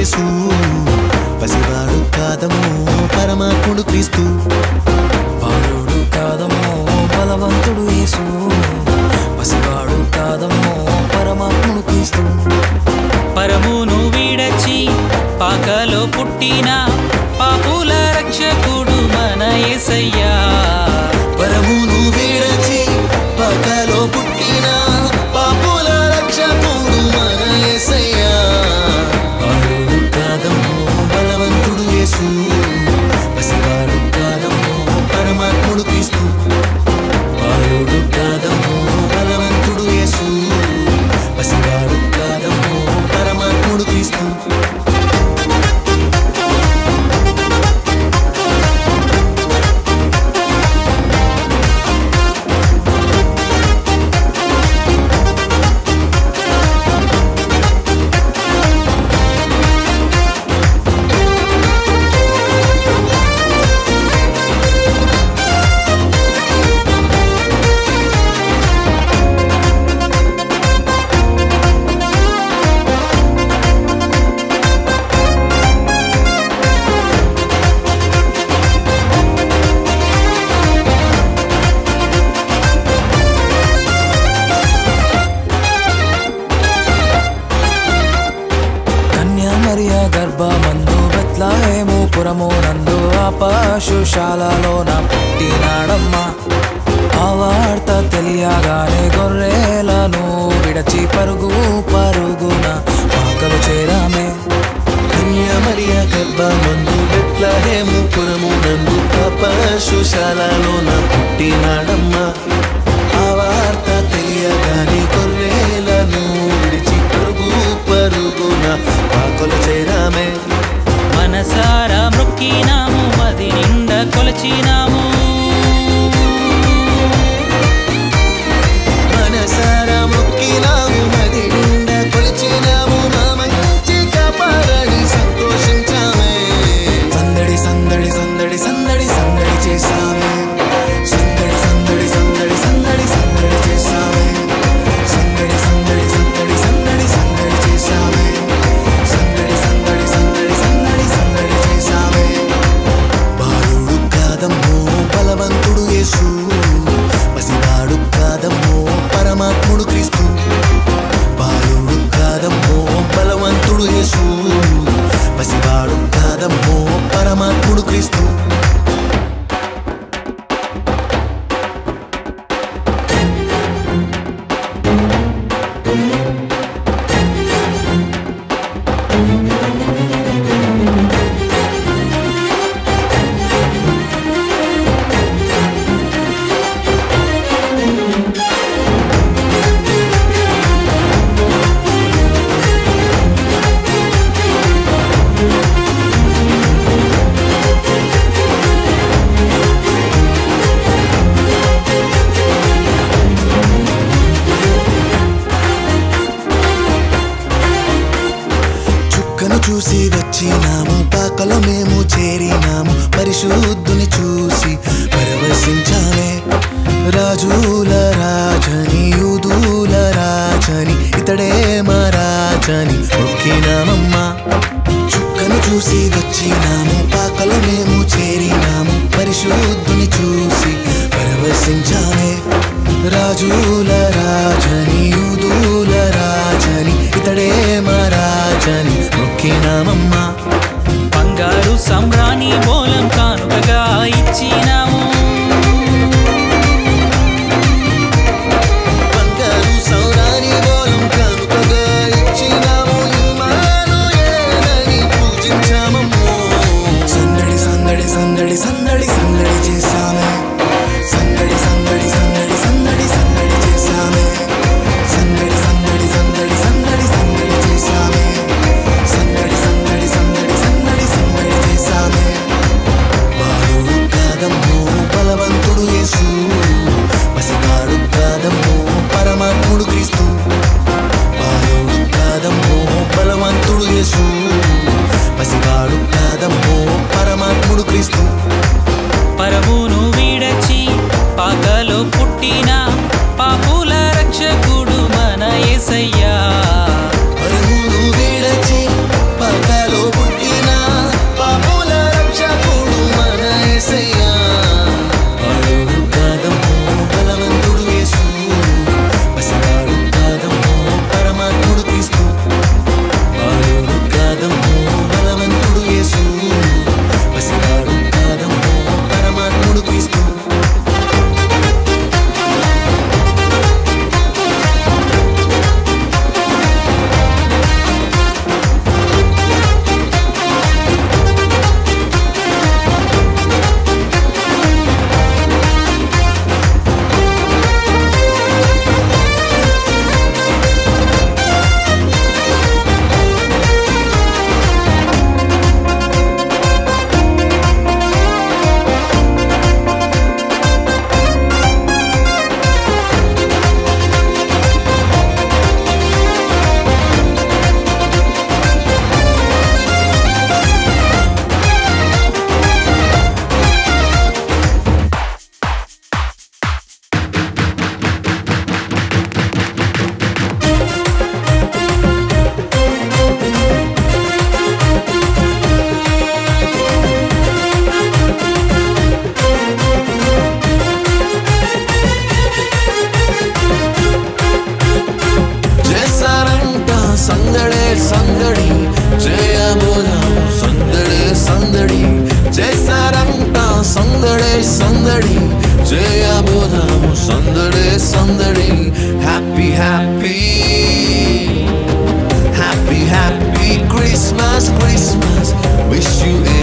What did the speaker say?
యేసు పసివాడు కాదమ్మో పరమాత్ముడు క్రీస్తు బాలుడు కాదమ్మో బలవంతుడు యేసు పసివాడు కాదమ్మో పరమాత్ముడు క్రీస్తు పరమును వీడచి పాకలో పుట్టిన పాపుల రక్షకుడు మన యేసయ్యా పరమును వీడచి పక్కలో పుట్టిన పాపుల రక్షకుడు మన యేసయ్యా బాలుడు కాదమ్మో బలవంతుడు యేసు పసివాడు కాదమ్మో పరమాత్ముడు క్రీస్తు బాలుడు కాదమ్మో బలవంతుడు యేసు పసివాడు కాదమ్మో పరమాత్ముడు క్రీస్తు కన్యా మరియ గర్భమందు బెత్లహేము పురము నందు ఆపశుశాలలోన పుట్టినాడమ్మా ఆ వార్త తెలియగానే గొర్రెలను విడచి పరుగు పరుగున పాకలు చేరామే కన్యామరియ గర్భమందు బెత్లహేము పురము నందు పశుశాలలోన పుట్టినాడమ్మ ఆ వార్త తెలియగానే గొర్రెలను విడిచి పరుగు పరుగున పాకలు చేరామే మనసారా మృక్కినాము మది నిండా కొలచినాము మనసారా మొక్కినాము నది నిండా కొలిచినాము మా మంచి కాపాడని సంతోషించామే సందడి సందడి సందడి సందడి సందడి చేసామే సందడి సందడి సందడి సందడి సందడి చేసామే సందడి సందడి సందడి సందడి సందడి చేసామే సందడి సందడి సందడి సందడి సందడి చేసామే బాలుడు కాదమ్మో బలవంతుడు యేసు పసివాడు కాదమ్మో పరమాత్ముడు క్రీస్తు బాలుడు కాదమ్మో బలవంతుడు యేసు పసివాడు కాదమ్మో పరమాత్ముడు క్రీస్తు చుక్కను చూసి వచ్చినాము పాకలో మేము చేరినాము పరిశుద్ధుని చూసి పరవశించామే రాజుల రాజని యూదుల రాజని ఇతడే మా రాజని మొక్కినామమ్మా చుక్కను చూసి వచ్చినాము పాకలో మేము చేరినాము పరిశుద్ధుని చూసి పరవశించామే రాజుల రాజని యూదుల రాజని ఇతడే మా రాజని మొక్కినామమ్మా బంగారు సంబ్రాణి బోలం కానుకగా ఇచ్చినాము బంగారు సౌరాని బోలం కానుకగా ఇచ్చినాము ఇమ్మానుయేలని పూజించామమ్మో సందడి సందడి సందడి సందడి సందడి చేశామే సందడి సందడి సందడి సందడి సందడి చేశామే సందడి సందడి సందడి సందడి సందడి చేశామే సందడి సందడి సందడి సందడి సందడి చేశామే బాలుడు కాదమ్మో బలవంతుడు సందడి చేయబోదాము సందడే సందడి చేశారంట సందడే సందడి చేయబోదాము సందడే సందడి happy happy Happy, happy Christmas, Christmas. Wish you